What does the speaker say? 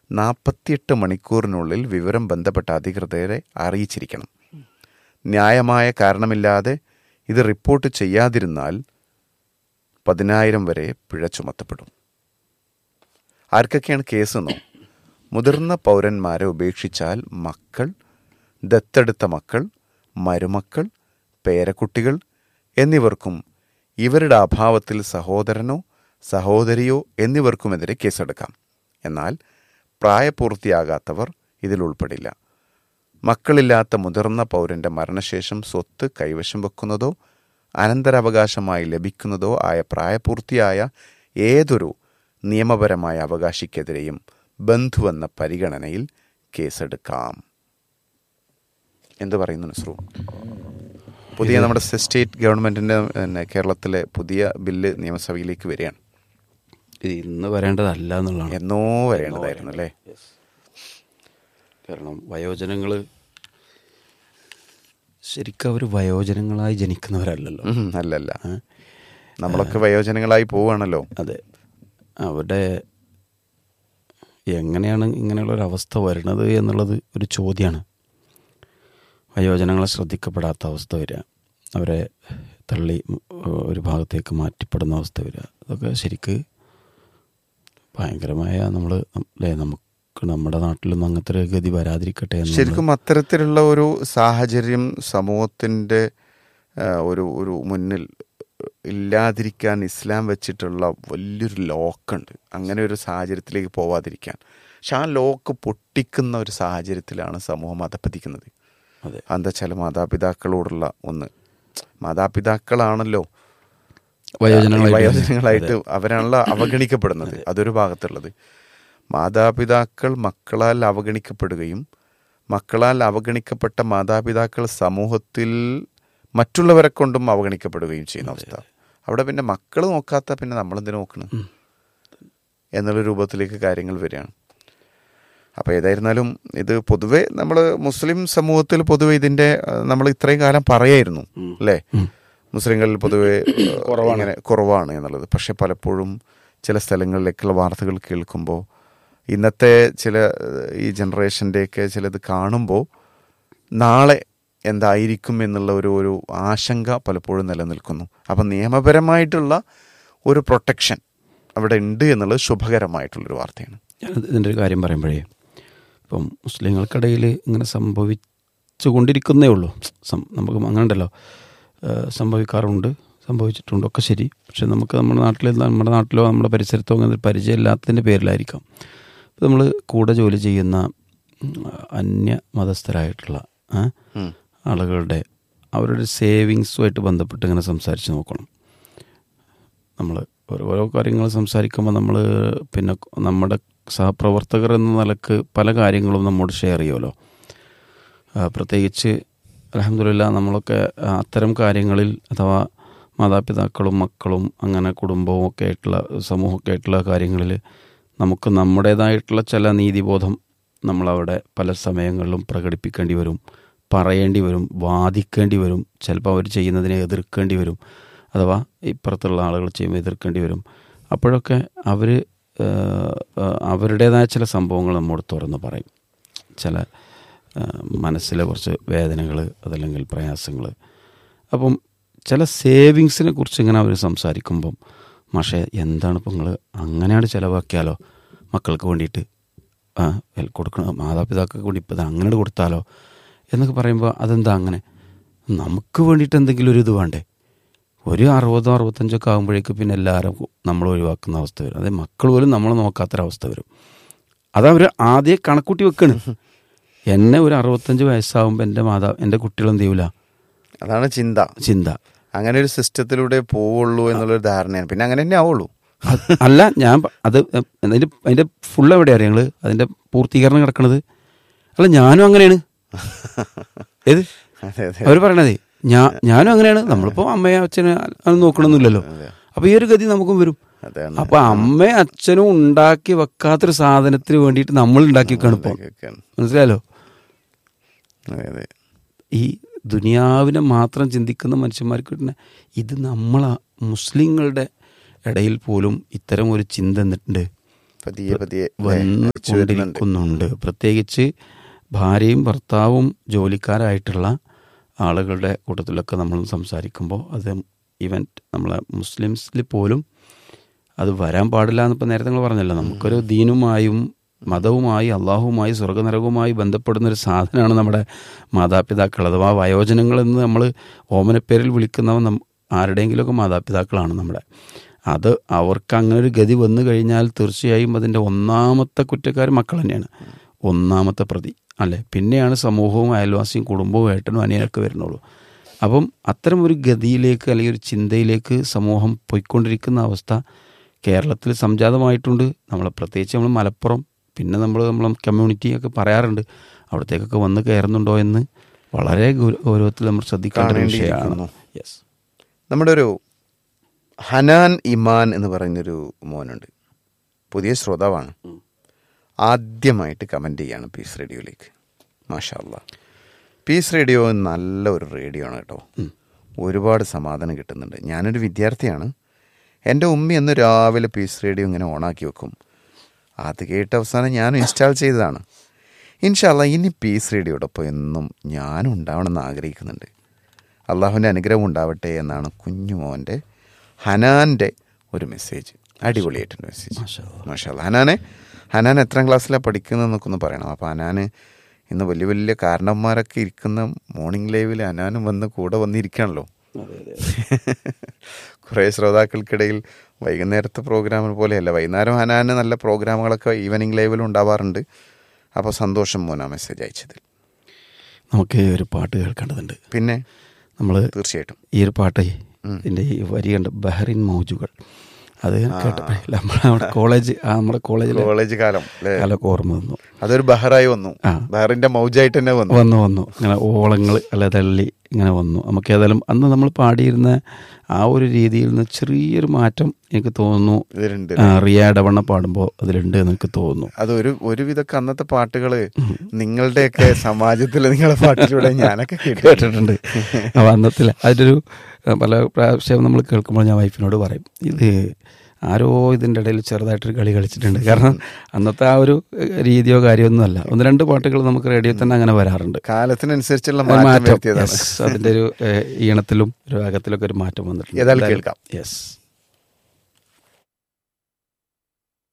നാൽപ്പത്തിയെട്ട് മണിക്കൂറിനുള്ളിൽ വിവരം ബന്ധപ്പെട്ട അധികൃതരെ അറിയിച്ചിരിക്കണം ന്യായമായ കാരണമില്ലാതെ ഇത് റിപ്പോർട്ട് ചെയ്യാതിരുന്നാൽ പതിനായിരം വരെ പിഴ ചുമത്തപ്പെടും ആർക്കൊക്കെയാണ് കേസെന്നോ മുതിർന്ന പൗരന്മാരെ ഉപേക്ഷിച്ചാൽ മക്കൾ ദത്തെടുത്ത മക്കൾ മരുമക്കൾ പേരക്കുട്ടികൾ എന്നിവർക്കും ഇവരുടെ അഭാവത്തിൽ സഹോദരനോ സഹോദരിയോ എന്നിവർക്കുമെതിരെ കേസെടുക്കാം എന്നാൽ പ്രായപൂർത്തിയാകാത്തവർ ഇതിൽ ഉൾപ്പെടില്ല മക്കളില്ലാത്ത മുതിർന്ന പൗരന്റെ മരണശേഷം സ്വത്ത് കൈവശം വെക്കുന്നതോ അനന്തരാവകാശമായി ലഭിക്കുന്നതോ ആയ പ്രായപൂർത്തിയായ ഏതൊരു നിയമപരമായ അവകാശിക്കെതിരെയും ബന്ധുവെന്ന പരിഗണനയിൽ കേസെടുക്കാം എന്ത് പറയുന്നു നസ്രു പുതിയ നമ്മുടെ സ്റ്റേറ്റ് ഗവൺമെന്റിന്റെ പിന്നെ കേരളത്തിലെ പുതിയ ബില്ല് നിയമസഭയിലേക്ക് വരികയാണ് ഇത് ഇന്ന് വരേണ്ടതല്ല എന്നുള്ളതാണ് എന്നോ വരേണ്ടതായിരുന്നു അല്ലേ കാരണം വയോജനങ്ങൾ ശരിക്കും അവർ വയോജനങ്ങളായി ജനിക്കുന്നവരല്ലല്ലോ ഉം, അല്ലല്ല നമ്മളൊക്കെ വയോജനങ്ങളായി പോവുകയാണല്ലോ അതെ അവിടെ എങ്ങനെയാണ് ഇങ്ങനെയുള്ള ഒരു അവസ്ഥ വരുന്നത് എന്നുള്ളത് ഒരു ചോദ്യമാണ് വയോജനങ്ങളെ ശ്രദ്ധിക്കപ്പെടാത്ത അവസ്ഥ വരിക അവരെ തള്ളി ഉം, ഒരു ഭാഗത്തേക്ക് മാറ്റിപ്പെടുന്ന അവസ്ഥ വരിക അതൊക്കെ ശരിക്ക് ഭയങ്കരമായ നമ്മൾ അല്ലേ നമുക്ക് നമ്മുടെ നാട്ടിലൊന്നും അങ്ങനത്തെ ഒരു ഗതി വരാതിരിക്കട്ടെ എന്ന് ശരിക്കും അത്തരത്തിലുള്ള ഒരു സാഹചര്യം സമൂഹത്തിന്റെ ആ, ഒരു ഒരു മുന്നിൽ ഇല്ലാതിരിക്കാൻ ഇസ്ലാം വെച്ചിട്ടുള്ള വലിയൊരു ലോക്കുണ്ട് അങ്ങനെ ഒരു സാഹചര്യത്തിലേക്ക് പോവാതിരിക്കാൻ പക്ഷെ ആ ലോക്ക് പൊട്ടിക്കുന്ന ഒരു സാഹചര്യത്തിലാണ് സമൂഹം അധപ്പതിക്കുന്നത് അതെ എന്താ വെച്ചാൽ മാതാപിതാക്കളോടുള്ള ഒന്ന് മാതാപിതാക്കളാണല്ലോ വയോജനങ്ങളായിട്ട് വയോജനങ്ങളായിട്ട് അവരാണല്ലോ അവഗണിക്കപ്പെടുന്നത് അതൊരു ഭാഗത്തുള്ളത് മാതാപിതാക്കൾ മക്കളാൽ അവഗണിക്കപ്പെടുകയും മക്കളാൽ അവഗണിക്കപ്പെട്ട മാതാപിതാക്കൾ സമൂഹത്തിൽ മറ്റുള്ളവരെ കൊണ്ടും അവഗണിക്കപ്പെടുകയും ചെയ്യുന്ന അവസ്ഥ അവിടെ പിന്നെ മക്കൾ നോക്കാത്ത പിന്നെ നമ്മളെന്തിനു നോക്കണം എന്നുള്ള രൂപത്തിലേക്ക് കാര്യങ്ങൾ വരികയാണ് അപ്പോൾ ഏതായിരുന്നാലും ഇത് പൊതുവെ നമ്മൾ മുസ്ലിം സമൂഹത്തിൽ പൊതുവെ ഇതിൻ്റെ നമ്മൾ ഇത്രയും കാലം പറയായിരുന്നു അല്ലേ മുസ്ലിങ്ങളിൽ പൊതുവെ ഇങ്ങനെ കുറവാണ് എന്നുള്ളത് പക്ഷെ പലപ്പോഴും ചില സ്ഥലങ്ങളിലേക്കുള്ള വാർത്തകൾ കേൾക്കുമ്പോൾ ഇന്നത്തെ ചില ഏഹ്, ഈ ജനറേഷൻ്റെയൊക്കെ ചിലത് കാണുമ്പോൾ നാളെ എന്തായിരിക്കും എന്നുള്ള ഒരു ഒരു ആശങ്ക പലപ്പോഴും നിലനിൽക്കുന്നു അപ്പം നിയമപരമായിട്ടുള്ള ഒരു പ്രൊട്ടക്ഷൻ അവിടെ ഉണ്ട് എന്നുള്ളത് ശുഭകരമായിട്ടുള്ളൊരു വാർത്തയാണ് ഞാൻ ഇതിൻ്റെ ഒരു കാര്യം പറയുമ്പോഴേ ഇപ്പം മുസ്ലിങ്ങൾക്കിടയിൽ ഇങ്ങനെ സംഭവിച്ചു കൊണ്ടിരിക്കുന്നേ ഉള്ളൂ സം- നമുക്ക് അങ്ങനെ ഉണ്ടല്ലോ ഏഹ് സംഭവിക്കാറുണ്ട് സംഭവിച്ചിട്ടുണ്ട് ഒക്കെ ശരി പക്ഷെ നമുക്ക് നമ്മുടെ നാട്ടിൽ നമ്മുടെ നാട്ടിലോ നമ്മുടെ പരിസരത്തോ അങ്ങനെ ഒരു പരിചയമില്ലാത്തതിൻ്റെ പേരിലായിരിക്കാം ഇപ്പം നമ്മൾ കൂടെ ജോലി ചെയ്യുന്ന ഉം, അന്യ മതസ്ഥരായിട്ടുള്ള ആ, ഉം. ആളുകളുടെ അവരുടെ സേവിങ്സുമായിട്ട് ബന്ധപ്പെട്ട് ഇങ്ങനെ സംസാരിച്ച് നോക്കണം നമ്മൾ ഓരോ കാര്യങ്ങൾ സംസാരിക്കുമ്പോൾ നമ്മൾ പിന്നെ നമ്മുടെ സഹപ്രവർത്തകർ എന്ന നിലക്ക് പല കാര്യങ്ങളും നമ്മോട് ഷെയർ ചെയ്യുമല്ലോ ആ, പ്രത്യേകിച്ച് അലഹമില്ല നമ്മളൊക്കെ ആ, അത്തരം കാര്യങ്ങളിൽ അഥവാ മാതാപിതാക്കളും മക്കളും അങ്ങനെ കുടുംബവും ഒക്കെ ആയിട്ടുള്ള സമൂഹമൊക്കെ ആയിട്ടുള്ള കാര്യങ്ങളിൽ നമുക്ക് നമ്മുടേതായിട്ടുള്ള ചില നീതിബോധം നമ്മളവിടെ പല സമയങ്ങളിലും പ്രകടിപ്പിക്കേണ്ടി വരും പറയേണ്ടി വരും വാദിക്കേണ്ടി വരും ചിലപ്പോൾ അവർ ചെയ്യുന്നതിനെ എതിർക്കേണ്ടി വരും അഥവാ ഇപ്പുറത്തുള്ള ആളുകൾ ചെയ്യുമ്പോൾ എതിർക്കേണ്ടി വരും അപ്പോഴൊക്കെ അവർ അവരുടേതായ ചില സംഭവങ്ങൾ നമ്മോട് തുറന്ന് പറയും ചില ആ, മനസ്സിലെ കുറച്ച് വേദനകൾ അതല്ലെങ്കിൽ പ്രയാസങ്ങൾ അപ്പം ചില സേവിങ്സിനെ കുറിച്ച് ഇങ്ങനെ അവർ സംസാരിക്കുമ്പം മാഷെ എന്താണ് ഇപ്പം നിങ്ങൾ അങ്ങനെയാണ് ചിലവാക്കിയാലോ മക്കൾക്ക് വേണ്ടിയിട്ട് ആ എൽ- കൊടുക്കണം മാതാപിതാക്കൾക്ക് വേണ്ടി ഇപ്പം ഇത് അങ്ങനെ കൊടുത്താലോ എന്നൊക്കെ പറയുമ്പോൾ അതെന്താ അങ്ങനെ നമുക്ക് വേണ്ടിയിട്ട് എന്തെങ്കിലും ഒരു ഇത് വേണ്ടേ ഒരു അറുപതോ അറുപത്തഞ്ചോ ഒക്കെ ആകുമ്പോഴേക്ക് പിന്നെ എല്ലാവരും നമ്മൾ ഒഴിവാക്കുന്ന അവസ്ഥ വരും അതായത് മക്കൾ പോലും നമ്മളെ നോക്കാത്തൊരവസ്ഥ വരും അതവർ ആദ്യം കണക്കൂട്ടി വെക്കണ് എന്നെ ഒരു അറുപത്തഞ്ച് വയസ്സാകുമ്പോൾ എൻ്റെ മാതാ എൻ്റെ കുട്ടികൾ എന്ത് ചെയ്യൂല അതാണ് ചിന്ത ചിന്ത അങ്ങനെ ഒരു സിസ്റ്റത്തിലൂടെ പോവുള്ളൂ എന്നുള്ളൊരു ധാരണയാണ് പിന്നെ അങ്ങനെ തന്നെ ആവുള്ളൂ അത് അല്ല ഞാൻ പ- അത് അതിൻ്റെ അതിൻ്റെ ഫുൾ എവിടെയാണ് ഞങ്ങൾ അതിൻ്റെ പൂർത്തീകരണം കിടക്കണത് അല്ല ഞാനും അങ്ങനെയാണ് ഏത് അതെ അതെ അവർ പറയണതേ ഞാൻ ഞാനും അങ്ങനെയാണ് നമ്മളിപ്പോൾ അമ്മയെ അച്ഛനെ അത് നോക്കണമെന്നില്ലല്ലോ അപ്പൊ ഈ ഒരു ഗതി നമുക്കും വരും അതാണ് അപ്പൊ അമ്മയും അച്ഛനും ഉണ്ടാക്കി വെക്കാത്തൊരു സാധനത്തിന് വേണ്ടിയിട്ട് നമ്മൾ ഉണ്ടാക്കി വെക്കാണ് ഇപ്പോൾ ഒക്കെയാണ്. മനസ്സിലായല്ലോ അതെ അതെ ഈ ദുനിയാവിനെ മാത്രം ചിന്തിക്കുന്ന മനുഷ്യന്മാർക്ക് കിട്ടുന്ന ഇത് നമ്മളെ മുസ്ലിങ്ങളുടെ ഇടയിൽ പോലും ഇത്തരം ഒരു ചിന്ത എന്നിട്ടുണ്ട് പതിയെ പതിയെ അല്ലേ, അയച്ചു വരുന്നുണ്ട്. വന്നുകൊണ്ടിരിക്കുന്നുണ്ട് പ്രത്യേകിച്ച് ഭാര്യയും ഭർത്താവും ജോലിക്കാരായിട്ടുള്ള ആളുകളുടെ കൂട്ടത്തിലൊക്കെ നമ്മൾ സംസാരിക്കുമ്പോൾ അത് ഈവൻ നമ്മളെ മുസ്ലിംസിൽ പോലും അത് വരാൻ പാടില്ല എന്നിപ്പോൾ നേരത്തെ നിങ്ങൾ പറഞ്ഞല്ലോ നമുക്കൊരു ദീനുമായും മതവുമായി അള്ളാഹുവുമായി സ്വർഗനരകവുമായി ബന്ധപ്പെടുന്ന ഒരു സാധനമാണ് നമ്മുടെ മാതാപിതാക്കൾ അഥവാ വയോജനങ്ങൾ എന്ന് നമ്മൾ ഓമനപ്പേരിൽ വിളിക്കുന്നവ നം ആരുടെയെങ്കിലുമൊക്കെ മാതാപിതാക്കളാണ് നമ്മുടെ അത് അവർക്ക് അങ്ങനെ ഒരു ഗതി വന്നു കഴിഞ്ഞാൽ തീർച്ചയായും അതിൻ്റെ ഒന്നാമത്തെ കുറ്റക്കാർ മക്കൾ തന്നെയാണ് ഒന്നാമത്തെ പ്രതി അല്ലേ പിന്നെയാണ് സമൂഹവും അയൽവാസിയും കുടുംബവും ഏട്ടനും അനിയനൊക്കെ വരുന്നുള്ളൂ അപ്പം അത്തരം ഒരു ഗതിയിലേക്ക് അല്ലെങ്കിൽ ഒരു ചിന്തയിലേക്ക് സമൂഹം പോയിക്കൊണ്ടിരിക്കുന്ന അവസ്ഥ കേരളത്തിൽ സംജാതമായിട്ടുണ്ട് നമ്മൾ പ്രത്യേകിച്ച് നമ്മൾ മലപ്പുറം പിന്നെ നമ്മൾ നമ്മളെ കമ്മ്യൂണിറ്റി ഒക്കെ പറയാറുണ്ട് അവിടത്തേക്കൊക്കെ വന്ന് കയറുന്നുണ്ടോ എന്ന് വളരെ ഗൗര- ഗൗരവത്തിൽ നമ്മൾ ശ്രദ്ധിക്കേണ്ട ഒരു വിഷയമാണ് കാണേണ്ടിയിരിക്കുന്നു. യെസ് നമ്മുടെ ഒരു ഹനാൻ ഇമാൻ എന്ന് പറയുന്നൊരു മോനുണ്ട് പുതിയ ശ്രോതാവാണ് ആദ്യമായിട്ട് കമൻ്റ് ചെയ്യാണ് പീസ് റേഡിയോയിലേക്ക് മാഷാ അല്ലാ പീസ് റേഡിയോ നല്ല ഒരു റേഡിയോ ആണ് കേട്ടോ ഒരുപാട് സമാധാനം കിട്ടുന്നുണ്ട് ഞാനൊരു വിദ്യാർത്ഥിയാണ് എൻ്റെ ഉമ്മ എന്ന് രാവിലെ പീസ് റേഡിയോ ഇങ്ങനെ ഓണാക്കി വെക്കും അത് കേട്ട അവസാനം ഞാൻ ഇൻസ്റ്റാൾ ചെയ്തതാണ് ഇൻഷാല്ല ഇനി പീസ് റേഡിയോടൊപ്പം എന്നും ഞാനും ഉണ്ടാവണമെന്ന് ആഗ്രഹിക്കുന്നുണ്ട് അള്ളാഹുവിൻ്റെ അനുഗ്രഹം ഉണ്ടാവട്ടെ എന്നാണ് കുഞ്ഞുമോൻ്റെ ഹനാൻ്റെ ഒരു മെസ്സേജ് അടിപൊളിയായിട്ടുണ്ട് മെസ്സേജ് മാഷാ അല്ലാ. മാഷാ ഹനാനെ ഹനാൻ എത്രാം ക്ലാസ്സിലാണ് പഠിക്കുന്നതെന്നൊക്കെ ഒന്ന് പറയണം അപ്പോൾ ഹനാൻ ഇന്ന് വലിയ വലിയ കാരണന്മാരൊക്കെ ഇരിക്കുന്ന മോർണിംഗ് ലൈവിൽ ഹനാനും വന്ന് കൂടെ വന്നിരിക്കുകയാണല്ലോ കുറേ ശ്രോതാക്കൾക്കിടയിൽ വൈകുന്നേരത്തെ പ്രോഗ്രാം പോലെയല്ല വൈകുന്നേരം ഹനാന് നല്ല പ്രോഗ്രാമുകളൊക്കെ ഈവനിങ് ലൈവിലും ഉണ്ടാവാറുണ്ട് അപ്പോൾ സന്തോഷം മോനാ മെസ്സേജ് അയച്ചതിൽ നമുക്ക് ഒരു പാട്ട് കേൾക്കേണ്ടതുണ്ട് പിന്നെ നമ്മൾ തീർച്ചയായിട്ടും ഈ ഒരു പാട്ടേ ഇതിൻ്റെ ഈ വരി കണ്ട് ബഹറിൻ മൗജുകൾ അത് കേട്ടപ്പോഴേ നമ്മുടെ നമ്മുടെ കോളേജ് ആ നമ്മുടെ കോളേജിലെ കോളേജ് കാലം അല്ലേ കാലമൊക്കെ ഓർമ്മ വന്നു അതൊരു ബഹറായി വന്നു ആ. ബഹറിന്റെ മൗജായിട്ട് തന്നെ വന്നു വന്നു വന്നു ഇങ്ങനെ ഓളങ്ങൾ അല്ല തള്ളി ഇങ്ങനെ വന്നു നമുക്ക് ഏതായാലും അന്ന് നമ്മൾ പാടിയിരുന്ന ആ ഒരു രീതിയിൽ നിന്ന് ചെറിയൊരു മാറ്റം എനിക്ക് തോന്നുന്നു ഇതിലുണ്ട് ആ, റിയ ഇടവണ്ണ പാടുമ്പോൾ അതിലുണ്ട് എന്ന് എനിക്ക് തോന്നുന്നു അത് ഒരു ഒരുവിധൊക്കെ അന്നത്തെ പാട്ടുകള് നിങ്ങളുടെയൊക്കെ സമാജത്തിൽ നിങ്ങളെ പാട്ടിലൂടെ ഞാനൊക്കെ കേട്ടു കേട്ടിട്ടുണ്ട് അപ്പോൾ അന്നത്തിൽ അതിലൊരു ആ, പല പ്രാവശ്യം നമ്മൾ കേൾക്കുമ്പോൾ ഞാൻ വൈഫിനോട് പറയും ഇത് ആരോ ഇതിൻ്റെ ഇടയിൽ ചെറുതായിട്ടൊരു കളി കളിച്ചിട്ടുണ്ട് കാരണം അന്നത്തെ ആ ഒരു ഏഹ്, രീതിയോ കാര്യമൊന്നും അല്ല ഒന്ന് രണ്ട് പാട്ടുകൾ നമുക്ക് റേഡിയോ തന്നെ അങ്ങനെ വരാറുണ്ട് കാലത്തിനനുസരിച്ചുള്ള ഒരു മാറ്റം മാറ്റം വരുത്തിയതാണ് yes. അതിന്റെ ഒരു ഏഹ്, ഈണത്തിലും രാഗത്തിലൊക്കെ ഒരു മാറ്റം വന്നിട്ടുണ്ട് ഏതായാലും കേൾക്കാം. യെസ്